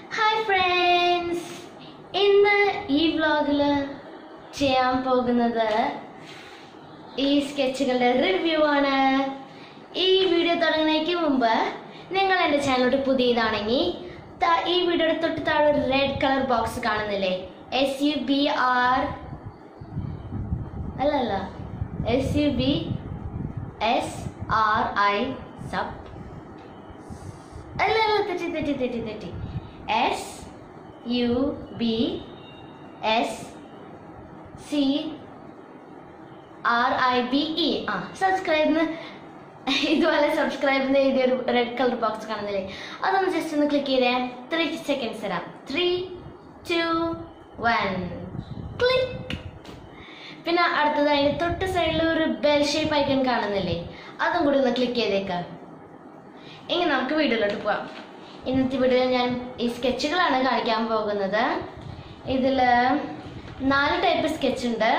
Hi friends ഇന്ന് ഈ വ്ലോഗിൽ ചെയ്യാൻ പോകുന്നത് ഈ സ്കെച്ചുകളുടെ റിവ്യൂ ആണ് ഈ വീഡിയോ തുടങ്ങുന്നതിന് മുമ്പ് നിങ്ങൾ എൻ്റെ ചാനലോട്ട് പുതിയതാണെങ്കിൽ ത- ഈ വീഡിയോയുടെ തൊട്ട് താഴെ ഒരു റെഡ് കളർ ബോക്സ് കാണുന്നില്ലേ എസ് യു ബി ആർ അല്ല അല്ല S U B S R I sub അല്ല അല്ല തെറ്റി തെറ്റി തെറ്റി തെറ്റി S U B S C R I B E ആ സബ്സ്ക്രൈബ് ഇതുപോലെ സബ്സ്ക്രൈബ് എന്ന് എഴുതിയ ഒരു റെഡ് കളർ ബോക്സ് കാണുന്നില്ലേ അതൊന്ന് ജസ്റ്റ് ഒന്ന് ക്ലിക്ക് ചെയ്തേ ത്രീ സെക്കൻഡ്സ് തരാം ത്രീ ടു വൺ ക്ലിക്ക് പിന്നെ അടുത്തത് അതിന് തൊട്ട് സൈഡിൽ ഒരു ബെൽ ഷേപ്പ് ഐക്കൺ കാണുന്നില്ലേ അതും കൂടി ഒന്ന് ക്ലിക്ക് ചെയ്തേക്കാം ഇനി നമുക്ക് വീഡിയോയിലോട്ട് പോവാം ഇന്നത്തെ വീഡിയോയിൽ ഞാൻ ഈ സ്കെച്ചുകളാണ് കാണിക്കാൻ പോകുന്നത് ഇതിൽ നാല് ടൈപ്പ് സ്കെച്ച് ഉണ്ട്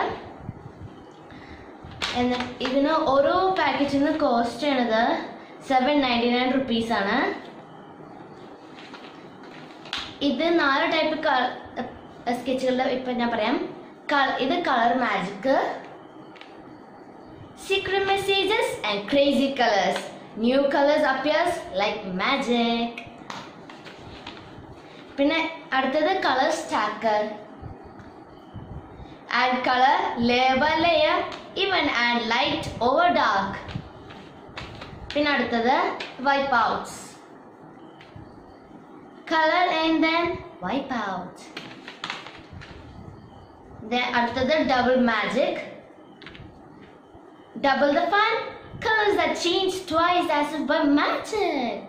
എന്ന് ഇതിന് ഓരോ പാക്കറ്റിന് കോസ്റ്റ് ചെയ്യണത് സെവൻ നയൻറ്റി നയൻ റുപ്പീസ് ആണ് ഇത് നാല് ടൈപ്പ് സ്കെച്ചുകളുടെ ഇപ്പം ഞാൻ പറയാം ക- ഇത് colour magic secret messages and crazy colors. New colors appears like magic. പിന്നെ അടുത്തത് colour stacker add colour layer by layer even add light over dark പിന്നെ അടുത്തത് wipe outs colour and then wipe out അടുത്തത് double magic Double the fun. Colors that change twice as if by magic.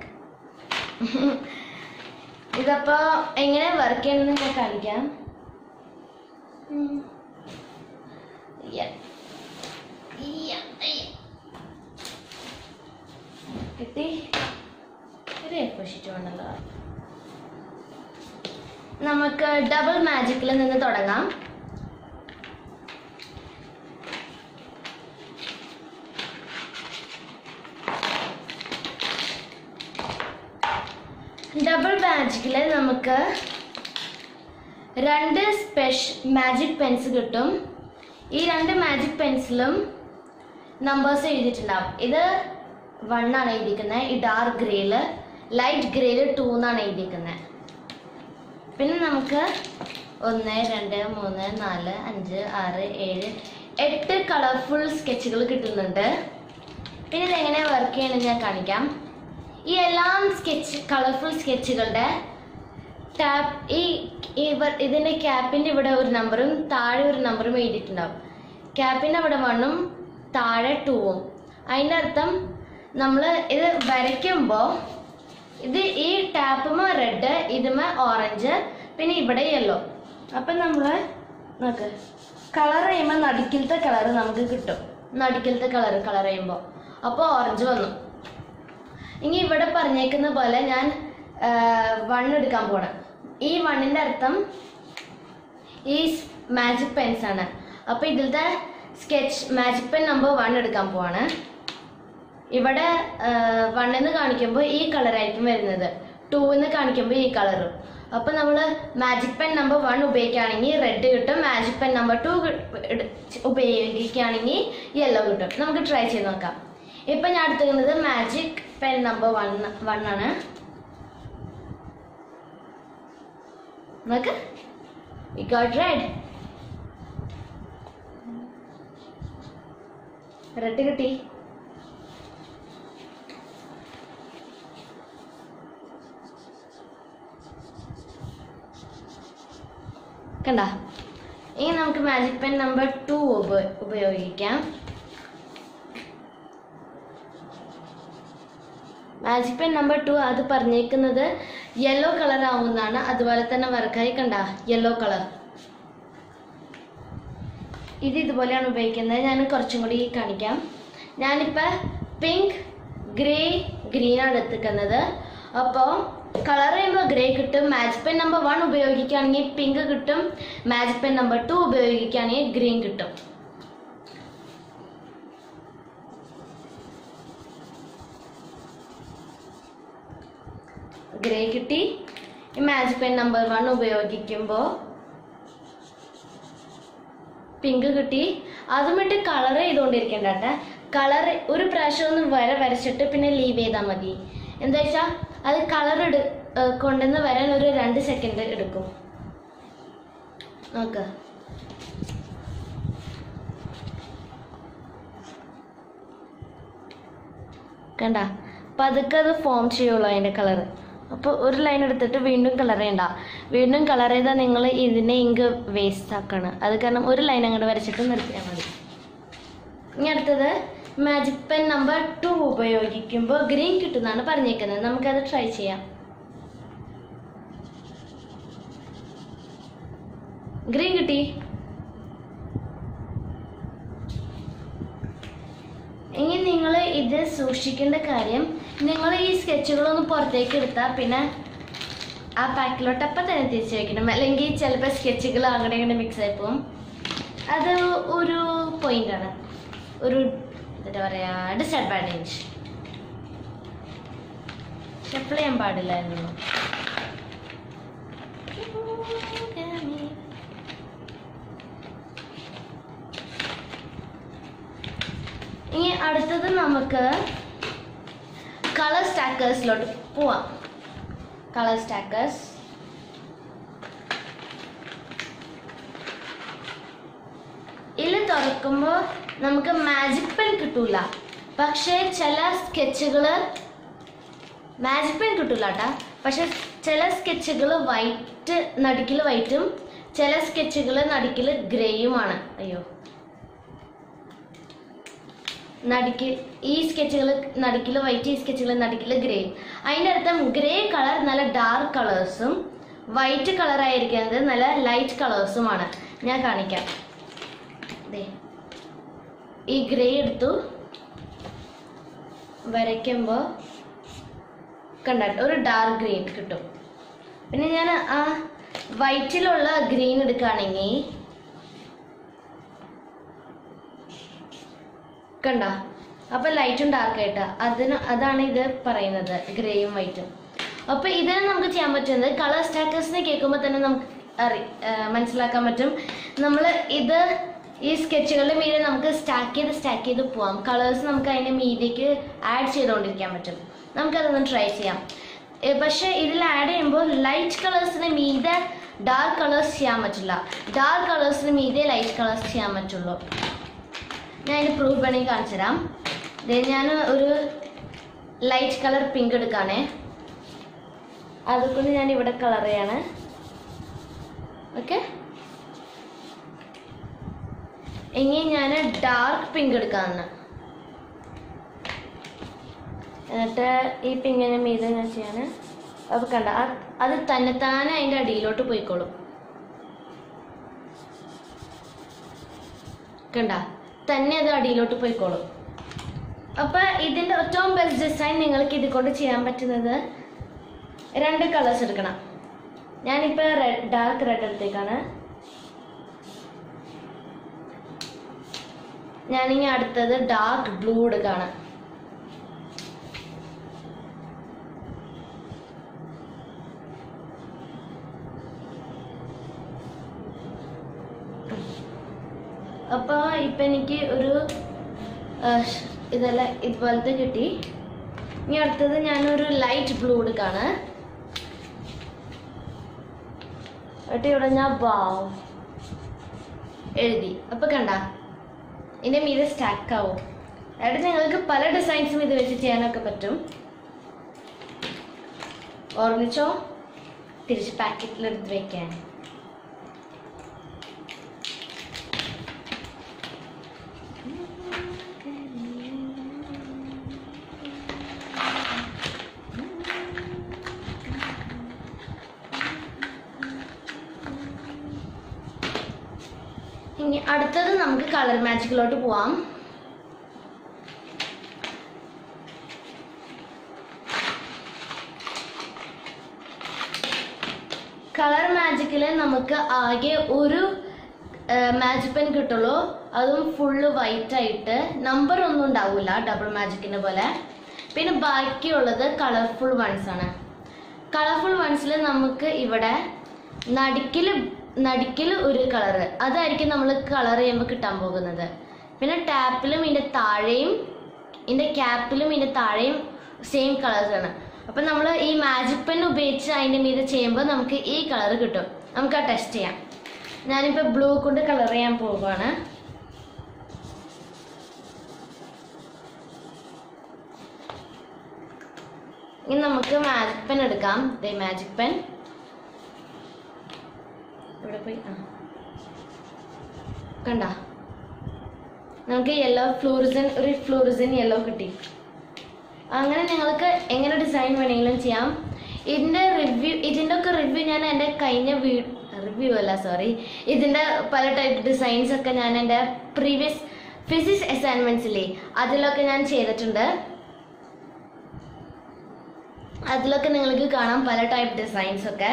ഇതപ്പോ എങ്ങനെ work ചെയ്യണമെന്ന് ഞാൻ കാണിക്കാം ഉം. Yeah. Yeah, yeah. കിട്ടി ഒരു എപ്പോഷിറ്റ് വേണമല്ലോ നമുക്ക് ഡബിൾ മാജിക്കിൽ നിന്ന് തുടങ്ങാം ഡബിൾ മാജിക്കിൽ നമുക്ക് രണ്ട് സ്പെഷ് മാജിക് പെൻസ് കിട്ടും ഈ രണ്ട് മാജിക് പെൻസിലും നമ്പേഴ്സ് എഴുതിയിട്ടുണ്ടാവും ഇത് വൺ ആണ് എഴുതിയിരിക്കുന്നത് ഈ ഡാർക്ക് ഗ്രേയിൽ ലൈറ്റ് ഗ്രേയിൽ ടു എന്നാണ് എഴുതിയിരിക്കുന്നത് പിന്നെ നമുക്ക് ഒന്ന് രണ്ട് മൂന്ന് നാല് അഞ്ച് ആറ് ഏഴ് എട്ട് കളർഫുൾ സ്കെച്ചുകൾ കിട്ടുന്നുണ്ട് പിന്നെ ഇതെങ്ങനെ വർക്ക് ചെയ്യണമെന്ന് ഞാൻ കാണിക്കാം ഈ എല്ലാ സ്കെച്ച് കളർഫുൾ സ്കെച്ചുകളുടെ ടാപ്പ് ഈ ഇവർ ഇതിൻ്റെ ക്യാപ്പിൻ്റെ ഇവിടെ ഒരു നമ്പറും താഴെ ഒരു നമ്പറും എഴുതിയിട്ടുണ്ടാവും ക്യാപ്പിൻ്റെ അവിടെ വണ്ണും താഴെ ടൂവും അതിൻ്റെ അർത്ഥം നമ്മൾ ഇത് വരയ്ക്കുമ്പോൾ ഇത് ഈ ടാപ്പുമ റെഡ് ഇതുമ ഓറഞ്ച് പിന്നെ ഇവിടെ യെല്ലോ അപ്പം നമ്മൾ നോക്ക് കളർ ചെയ്യുമ്പോൾ നടുക്കിലത്തെ കളർ നമുക്ക് കിട്ടും നടുക്കിലത്തെ കളർ കളർ ചെയ്യുമ്പോൾ അപ്പോൾ ഓറഞ്ച് വന്നു ഇനി ഇവിടെ പറഞ്ഞേക്കുന്ന പോലെ ഞാൻ വൺ എടുക്കാൻ പോണം ഈ വണ്ണിൻ്റെ അർത്ഥം ഈ മാജിക് പെൻസ് ആണ് അപ്പോൾ ഇതിലത്തെ sketch magic pen number one എടുക്കാൻ പോവാണ് ഇവിടെ വണ്ണെന്ന് കാണിക്കുമ്പോൾ ഈ കളറായിരിക്കും വരുന്നത് ടൂ എന്ന് കാണിക്കുമ്പോൾ ഈ കളറും അപ്പോൾ നമ്മൾ മാജിക് പെൻ നമ്പർ വൺ ഉപയോഗിക്കുകയാണെങ്കിൽ റെഡ് കിട്ടും മാജിക് പെൻ നമ്പർ ടു ഉപയോഗിക്കുകയാണെങ്കിൽ യെല്ലോ കിട്ടും നമുക്ക് ട്രൈ ചെയ്ത് നോക്കാം ഇപ്പം ഞാൻ എടുത്തിരിക്കുന്നത് magic pen number one one ആണ് നോക്ക് വി ഗോട്ട് റെഡ് റെഡ് കിട്ടി കണ്ട ഇനി നമുക്ക് മാജിക് പെൻ നമ്പർ ടു ഉപയോഗിക്കാം മാജിക് പെൻ നമ്പർ ടു അത് പറഞ്ഞേക്കുന്നത് യെല്ലോ കളർ ആവുന്നതാണ് അതുപോലെ തന്നെ വർക്കായി കണ്ട യെല്ലോ കളർ ഇത് ഇതുപോലെയാണ് ഉപയോഗിക്കുന്നത് ഞാൻ കുറച്ചും കൂടി കാണിക്കാം ഞാനിപ്പോൾ പിങ്ക് ഗ്രേ ഗ്രീനാണ് എടുത്തിക്കുന്നത് അപ്പോൾ കളർ ചെയ്യുമ്പോൾ ഗ്രേ കിട്ടും മാജിക് പെൻ നമ്പർ വൺ ഉപയോഗിക്കുകയാണെങ്കിൽ പിങ്ക് കിട്ടും മാജിക് പെൻ നമ്പർ ടു ഉപയോഗിക്കുകയാണെങ്കിൽ ഗ്രീൻ കിട്ടും ഗ്രേ കിട്ടി ഈ മാജിക് പെൻ നമ്പർ വൺ ഉപയോഗിക്കുമ്പോൾ പിങ്ക് കിട്ടി അതുമിട്ട് കളർ ചെയ്തുകൊണ്ടിരിക്കണ്ട കേട്ടോ കളർ ഒരു പ്രാവശ്യം ഒന്ന് വര വരച്ചിട്ട് പിന്നെ ലീവ് ചെയ്താൽ മതി എന്താ വെച്ചാൽ അത് കളർ എടു ഏഹ് കൊണ്ടുവന്ന് വരാൻ ഒരു രണ്ട് സെക്കൻഡ് എടുക്കും നോക്ക് കണ്ട പതുക്കെ അത് ഫോം ചെയ്യുള്ളൂ അതിൻ്റെ കളർ അപ്പോൾ ഒരു ലൈൻ എടുത്തിട്ട് വീണ്ടും കളർ ചെയ്യണ്ട വീണ്ടും കളർ ചെയ്താൽ നിങ്ങൾ ഇതിനെ ഇങ്ക് വേസ്റ്റ് ആക്കാണ് അത് കാരണം ഒരു ലൈൻ അങ്ങോട്ട് വരച്ചിട്ട് നിർത്തിയാൽ മതി ഇനി അടുത്തത് മാജിക് പെൻ നമ്പർ ടു ഉപയോഗിക്കുമ്പോൾ ഗ്രീൻ കിട്ടുന്നതാണ് പറഞ്ഞേക്കുന്നത് നമുക്കത് ട്രൈ ചെയ്യാം ഗ്രീൻ കിട്ടി ഇനി നിങ്ങൾ ഇത് സൂക്ഷിക്കേണ്ട കാര്യം നിങ്ങൾ ഈ സ്കെച്ചുകളൊന്ന് പുറത്തേക്ക് എടുത്താൽ പിന്നെ ആ പാക്കിലോട്ട് അപ്പം തന്നെ തിരിച്ചു വെക്കണം അല്ലെങ്കിൽ ചിലപ്പോൾ സ്കെച്ചുകൾ അങ്ങനെ ഇങ്ങനെ മിക്സ് ആയി പോകും അത് ഒരു പോയിന്റാണ് ഒരു എന്താ പറയുക ഡിസഡ്വാൻറ്റേജ് ഷഫിൾ ചെയ്യാൻ പാടില്ലായിരുന്നു ഇനി അടുത്തത് നമുക്ക് കളർ സ്റ്റാക്കേഴ്സിലോട്ട് പോവാം കളർ സ്റ്റാക്കേഴ്സ് ഇതിൽ തുറക്കുമ്പോൾ നമുക്ക് മാജിക് പെൻ കിട്ടൂല പക്ഷേ ചില സ്കെച്ചുകൾ മാജിക് പെൻ കിട്ടൂല കേട്ടാ പക്ഷെ ചില സ്കെച്ചുകൾ വൈറ്റ് നടുക്കിൽ വൈറ്റും ചില സ്കെച്ചുകൾ നടുക്കിൽ ഗ്രേയുമാണ് അയ്യോ നടുക്ക് ഈ സ്കെച്ചുകൾ നടുക്കിൽ വൈറ്റ് ഈ സ്കെച്ചുകൾ നടുക്കിൽ ഗ്രേ അതിൻ്റെ അർത്ഥം ഗ്രേ കളർ നല്ല ഡാർക്ക് കളേഴ്സും വൈറ്റ് കളർ ആയിരിക്കുന്നത് നല്ല ലൈറ്റ് കളേഴ്സുമാണ് ഞാൻ കാണിക്കാം ദേ ഈ ഗ്രേ എടുത്തു വരയ്ക്കുമ്പോൾ കണ്ട ഒരു ഡാർക്ക് ഗ്രീൻ കിട്ടും പിന്നെ ഞാൻ ആ വൈറ്റിലുള്ള ഗ്രീൻ എടുക്കുകയാണെങ്കിൽ കണ്ട അപ്പൊ ലൈറ്റും ഡാർക്ക് ആയിട്ടാ അതിന് അതാണ് ഇത് പറയുന്നത് ഗ്രേയും വൈറ്റും അപ്പൊ ഇതിന് നമുക്ക് ചെയ്യാൻ പറ്റുന്നത് കളർ സ്റ്റാക്കേഴ്സിനെ കേൾക്കുമ്പോൾ തന്നെ നമുക്ക് അറി ആ, മനസ്സിലാക്കാൻ പറ്റും നമ്മൾ ഇത് ഈ സ്കെച്ചുകളുടെ മീതെ നമുക്ക് സ്റ്റാക്ക് ചെയ്ത് സ്റ്റാക്ക് ചെയ്ത് പോവാം കളേഴ്സ് നമുക്ക് അതിന്റെ മീതേക്ക് ആഡ് ചെയ്തുകൊണ്ടിരിക്കാൻ പറ്റും നമുക്കതൊന്ന് ട്രൈ ചെയ്യാം ഏ, പക്ഷേ ഇതിൽ ആഡ് ചെയ്യുമ്പോൾ ലൈറ്റ് കളേഴ്സിന് മീതെ ഡാർക്ക് കളേഴ്സ് ചെയ്യാൻ പറ്റില്ല ഡാർക്ക് കളേഴ്സിന് മീതെ ലൈറ്റ് കളേഴ്സ് ചെയ്യാൻ പറ്റുള്ളൂ ഞാൻ അതിന് പ്രൂഫ് വേണമെങ്കിൽ കാണിച്ചു തരാം ദേ ഞാൻ ഒരു ലൈറ്റ് കളർ പിങ്ക് എടുക്കാണേ അതുകൊണ്ട് ഞാൻ ഇവിടെ കളർ ചെയ്യാണ് ഓക്കെ ഇനി ഞാൻ ഡാർക്ക് പിങ്ക് എടുക്കാമെന്ന് എന്നിട്ട് ഈ പിങ്കിന് മീതെ ഞാൻ ചെയ്യാണ് അപ്പോൾ കണ്ട അത് അത് തന്നെത്താനെ അതിൻ്റെ അടിയിലോട്ട് പോയിക്കോളും കണ്ട തന്നെ അത് അടിയിലോട്ട് പോയിക്കോളും അപ്പൊ ഇതിന്റെ ഏറ്റവും ബെസ്റ്റ് ഡിസൈൻ നിങ്ങൾക്ക് ഇത് കൊണ്ട് ചെയ്യാൻ പറ്റുന്നത് രണ്ട് കളേഴ്സ് എടുക്കണം ഞാനിപ്പോ റെഡ് ഡാർക്ക് റെഡ് എടുത്തേക്കാണ് ഞാനിനി അടുത്തത് ഡാർക്ക് ബ്ലൂ എടുക്കാണ് അപ്പോൾ ഇപ്പം എനിക്ക് ഒരു ആ, ഷ്- ഇതെല്ലാം ഇതുപോലത്തെ കിട്ടി ഇനി അടുത്തത് ഞാനൊരു ലൈറ്റ് ബ്ലൂ എടുക്കാണ് എന്നിട്ട് ഇവിടെ ഞാൻ വാവ് എഴുതി അപ്പൊ കണ്ട ഇതിന്റെ മീതെ സ്റ്റാക്ക് ആവും അതായത് നിങ്ങൾക്ക് പല ഡിസൈൻസും ഇത് വെച്ച് ചെയ്യാനൊക്കെ പറ്റും ഓർമ്മിച്ചോ തിരിച്ച് പാക്കറ്റിൽ എടുത്ത് വെക്കാൻ ഇനി അടുത്തത് നമുക്ക് കളർ മാജിക്കിലോട്ട് പോവാം കളർ മാജിക്കിൽ നമുക്ക് ആകെ ഒരു മാജിക് പെൻ കിട്ടുള്ളൂ അതും ഫുള്ള് വൈറ്റ് ആയിട്ട് നമ്പർ ഒന്നും ഉണ്ടാവില്ല ഡബിൾ മാജിക്കിന്റെ പോലെ പിന്നെ ബാക്കിയുള്ളത് കളർഫുൾ വൺസ് ആണ് കളർഫുൾ വൺസിൽ നമുക്ക് ഇവിടെ നടുക്കിൽ നടുക്കിൽ ഒരു കളറ് അതായിരിക്കും നമ്മൾ കളർ ചെയ്യുമ്പോൾ കിട്ടാൻ പോകുന്നത് പിന്നെ ടാപ്പിലും ഇതിൻ്റെ താഴെയും ഇതിൻ്റെ ക്യാപ്പിലും ഇതിൻ്റെ താഴെയും സെയിം കളേഴ്സാണ് അപ്പം നമ്മൾ ഈ മാജിക് പെൻ ഉപയോഗിച്ച് അതിൻ്റെ മീതെ ചെയ്യുമ്പോൾ നമുക്ക് ഈ കളർ കിട്ടും നമുക്ക് ആ ടെസ്റ്റ് ചെയ്യാം ഞാനിപ്പോൾ ബ്ലൂ കൊണ്ട് കളർ ചെയ്യാൻ പോവുകയാണ് ഇനി നമുക്ക് മാജിക് പെൻ എടുക്കാം ദേ മാജിക് പെൻ ഇവിടെ പോയി ആ കണ്ട നമുക്ക് യെല്ലോ ഫ്ലൂറിസൻ ഒരു ഫ്ലൂറിസൻ യെല്ലോ കിട്ടി അങ്ങനെ നിങ്ങൾക്ക് എങ്ങനെ ഡിസൈൻ വേണമെങ്കിലും ചെയ്യാം ഇതിൻ്റെ റിവ്യൂ ഇതിൻ്റെ ഒക്കെ റിവ്യൂ ഞാൻ എൻ്റെ കഴിഞ്ഞ വീ റിവ്യൂ അല്ല സോറി ഇതിൻ്റെ പല ടൈപ്പ് ഡിസൈൻസ് ഒക്കെ ഞാൻ എൻ്റെ പ്രീവിയസ് ഫിസിക്സ് അസൈൻമെൻറ്റ്സിലെ അതിലൊക്കെ ഞാൻ ചെയ്തിട്ടുണ്ട് അതിലൊക്കെ നിങ്ങൾക്ക് കാണാം പല ടൈപ്പ് ഡിസൈൻസ് ഒക്കെ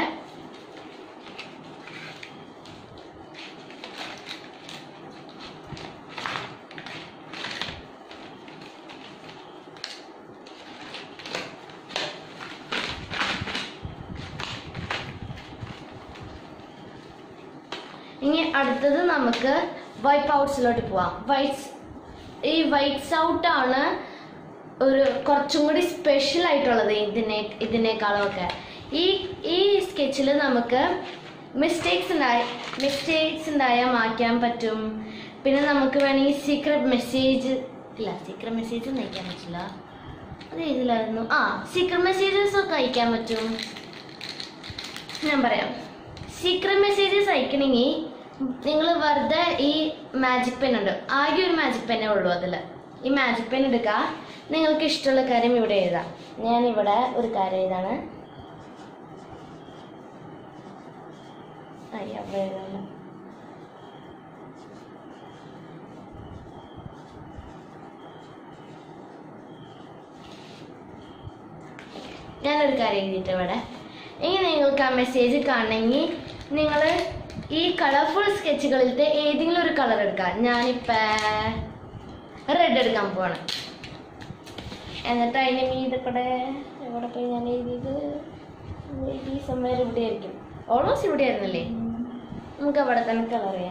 ഇനി അടുത്തത് നമുക്ക് വൈപ്പ് ഔട്ട്സിലോട്ട് പോവാം വൈറ്റ്സ് ഈ വൈറ്റ്സ് ഔട്ട് ആണ് ഒരു കുറച്ചും കൂടി സ്പെഷ്യൽ ആയിട്ടുള്ളത് ഇതിനെ ഇതിനേക്കാളും ഒക്കെ ഈ ഈ സ്കെച്ചിൽ നമുക്ക് മിസ്റ്റേക്സ് ഉണ്ടായി മിസ്റ്റേക്സ് ഉണ്ടായാൽ മാറ്റാൻ പറ്റും പിന്നെ നമുക്ക് വേണമെങ്കിൽ സീക്രട്ട് മെസ്സേജ് ഇല്ല സീക്രട്ട് മെസ്സേജ് ഒന്നും അയക്കാൻ പറ്റില്ല അത് ഏതിലായിരുന്നു ആ സീക്രട്ട് മെസ്സേജസ് ഒക്കെ അയക്കാൻ പറ്റും ഞാൻ പറയാം സീക്രട്ട് മെസ്സേജസ് അയക്കണമെങ്കിൽ നിങ്ങൾ വെറുതെ ഈ മാജിക് പെൻ ഉണ്ട് ആകെ ഒരു മാജിക് പെന്നേ ഉള്ളൂ അതിൽ ഈ മാജിക് പെൻ എടുക്കുക നിങ്ങൾക്ക് ഇഷ്ടമുള്ള കാര്യം ഇവിടെ എഴുതാം ഞാൻ ഇവിടെ ഒരു കാര്യം എഴുതാണ് അയ്യ അവിടെ എഴുതാം ഞാനൊരു കാര്യം എഴുതിയിട്ട് ഇവിടെ ഇനി നിങ്ങൾക്ക് ആ മെസ്സേജ് കാണണമെങ്കിൽ നിങ്ങൾ ഈ കളർഫുൾ സ്കെച്ചുകളിലത്തെ ഏതെങ്കിലും ഒരു കളർ എടുക്കുക ഞാനിപ്പോൾ റെഡ് എടുക്കാൻ പോവാണ് എന്നിട്ട് അതിന് മീതെ കൂടെ എവിടെ പോയി ഞാൻ എഴുതിയത് ഈ സമയം ഇവിടെ ആയിരിക്കും ഓൾമോസ്റ്റ് ഇവിടെ ആയിരുന്നല്ലേ നമുക്ക് അവിടെ തന്നെ കളർ ചെയ്യാം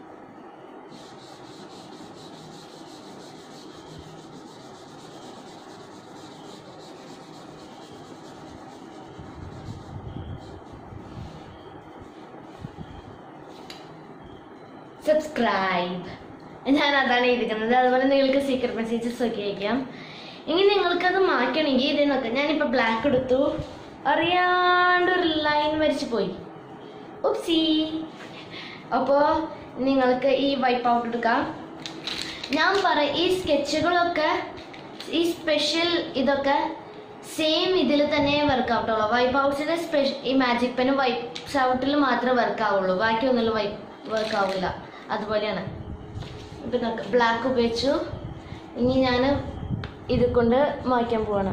സബ്സ്ക്രൈബ് ഞാൻ അതാണ് എഴുതിക്കുന്നത് അതുപോലെ നിങ്ങൾക്ക് സീക്രട്ട് മെസ്സേജസ് ഒക്കെ അയക്കാം ഇനി നിങ്ങൾക്കത് മാറ്റണമെങ്കിൽ ഇത് നോക്കാം ഞാനിപ്പോൾ ബ്ലാക്ക് എടുത്തു അറിയാണ്ട് ഒരു ലൈൻ വരച്ച് പോയി ഉപ്സി അപ്പോൾ നിങ്ങൾക്ക് ഈ വൈപ്പ് ഔട്ട് എടുക്കാം ഞാൻ പറ ഈ സ്കെച്ചുകളൊക്കെ ഈ സ്പെഷ്യൽ ഇതൊക്കെ സെയിം ഇതിൽ തന്നെ വർക്ക് ഔട്ടുള്ളൂ വൈപ്പ് ഔട്ട്സിൻ്റെ സ്പെഷ്യൽ ഈ മാജിക് പെന് വൈപ്പ് ഔട്ടിൽ മാത്രമേ വർക്ക് ആവുള്ളൂ ബാക്കി ഒന്നിലും വൈപ്പ് വർക്ക് ആവില്ല അതുപോലെയാണ് ഇപ്പം ബ്ലാക്ക് ഉപയോഗിച്ചു ഇനി ഞാൻ ഇത് കൊണ്ട് മായ്ക്കാൻ പോവാണ്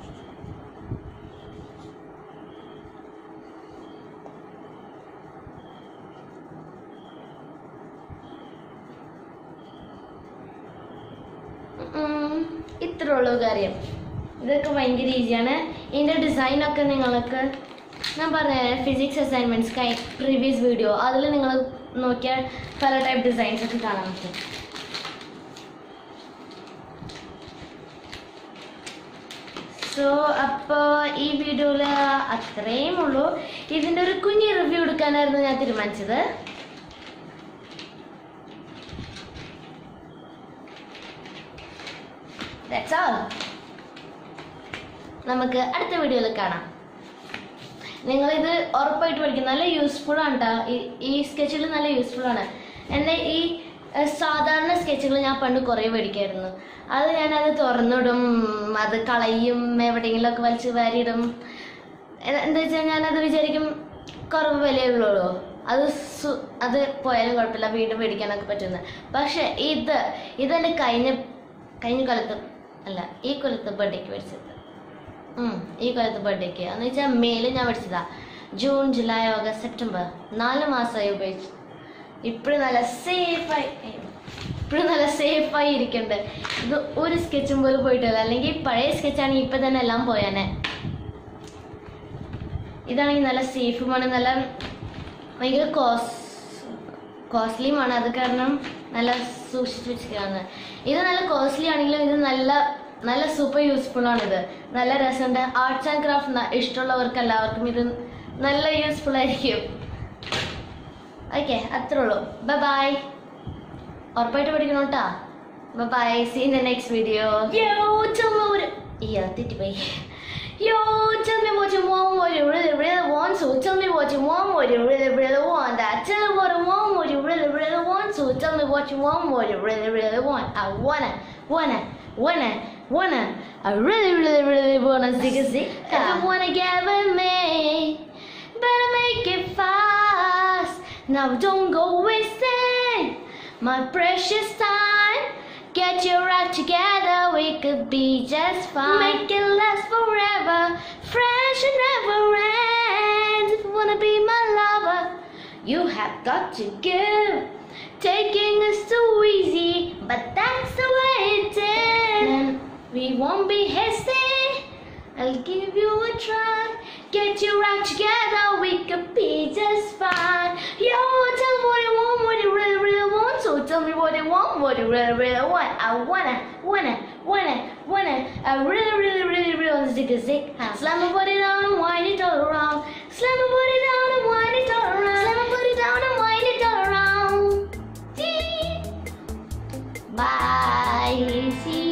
ഉം, ഇത്രേ ഉള്ളൂ കാര്യം ഇതൊക്കെ ഭയങ്കര ഈസിയാണ് ഇതിൻ്റെ ഡിസൈനൊക്കെ നിങ്ങൾക്ക് ഞാൻ പറഞ്ഞ ഫിസിക്സ് അസൈൻമെൻറ്റ്സ് കൈ പ്രീവിയസ് വീഡിയോ അതിൽ നിങ്ങൾ നോക്കിയാൽ പല ടൈപ്പ് ഡിസൈൻസ് ഒക്കെ കാണാൻ പറ്റും സോ അപ്പോൾ ഈ വീഡിയോയിൽ അത്രയും ഉള്ളൂ ഇതിൻ്റെ ഒരു കുഞ്ഞ് റിവ്യൂ എടുക്കാനായിരുന്നു ഞാൻ തീരുമാനിച്ചത് That's all. നമുക്ക് അടുത്ത വീഡിയോയിൽ കാണാം നിങ്ങളിത് ഉറപ്പായിട്ട് പഠിക്കും നല്ല യൂസ്ഫുൾ ആണ് കേട്ടോ ഈ സ്കെച്ചിൽ നല്ല യൂസ്ഫുൾ ആണ് എൻ്റെ ഈ ഏഹ്, സാധാരണ സ്കെച്ചുകൾ ഞാൻ പണ്ട് കുറേ മേടിക്കായിരുന്നു അത് ഞാനത് തുറന്നിടും അത് കളയും എവിടെയെങ്കിലുമൊക്കെ വലിച്ച് വാരിയിടും എ- എന്താ വെച്ചാൽ ഞാനത് വിചാരിക്കും കുറവ് വിലയുള്ളൂ അത് സു അത് പോയാലും കുഴപ്പമില്ല വീണ്ടും മേടിക്കാനൊക്കെ പറ്റുന്നത് പക്ഷേ ഇത് ഇതെൻ്റെ കഴിഞ്ഞ കഴിഞ്ഞ കൊല്ലത്ത് അല്ല ഈ കൊല്ലത്ത് ബർത്ത്ഡേക്ക് മേടിച്ചത് ഉം, ഈ കൊല്ലത്ത് ബർത്ത്ഡേക്ക് എന്ന് വെച്ചാൽ മേല് ഞാൻ മേടിച്ചതാ ജൂൺ ജൂലൈ ഓഗസ്റ്റ് സെപ്റ്റംബർ നാല് മാസമായി ഉപയോഗിച്ചു ഇപ്പോഴും നല്ല സേഫായി ഇപ്പോഴും നല്ല സേഫായി ഇരിക്കുന്നുണ്ട് ഇത് ഒരു സ്കെച്ചും പോലും പോയിട്ടില്ല അല്ലെങ്കിൽ പഴയ സ്കെച്ചാണെങ്കിൽ ഇപ്പം തന്നെ എല്ലാം പോയാനെ ഇതാണെങ്കിൽ നല്ല സേഫുമാണ് നല്ല ഭയങ്കര കോസ് കോസ്റ്റ്ലിയുമാണ് അത് കാരണം നല്ല സൂക്ഷിച്ച് വെച്ചിരിക്കുകയാണ് ഇത് നല്ല കോസ്റ്റ്ലി ആണെങ്കിലും ഇത് നല്ല നല്ല സൂപ്പർ യൂസ്ഫുൾ ആണ് ഇത് നല്ല രസമുണ്ട് ആർട്സ് ആൻഡ് ക്രാഫ്റ്റ് ഇഷ്ടമുള്ളവർക്ക് എല്ലാവർക്കും ഇത് നല്ല യൂസ്ഫുൾ ആയിരിക്കും ഓക്കെ അത്രേ ഉള്ളൂ ബൈ ബൈ ഉറപ്പായിട്ട് പഠിക്കണം കേട്ടാ bye see in the next video യോ ചുമ്മാ ഒരു അയ്യോ തെറ്റിപ്പോയി Yo, tell me what you want, what you really, really want. So tell me what you want, what you really, really want. I tell you what I want, what you really, really want. So tell me what you want, what you really, really want. I wanna, wanna, wanna, wanna. I really, really, really wanna zig a zig. If you wanna get with me, better make it fast. Now don't go wasting my precious time. Get your act together, we could be just fine. Make it last forever, fresh and never ends. If you wanna be my lover, you have got to give. Taking is too easy, but that's the way it is. We won't be hasty. I'll give you a try. Get your act together, we could be just fine. Yo, tell me what you want, what you really, really want. So tell me what you want, what you really, really want. I wanna, wanna, wanna, wanna. I really, really, really, really want to zig a zig. Slam my body down and wind it all around. Slam my body down and wind it all around. Slam my body down and wind it all around. Bye. See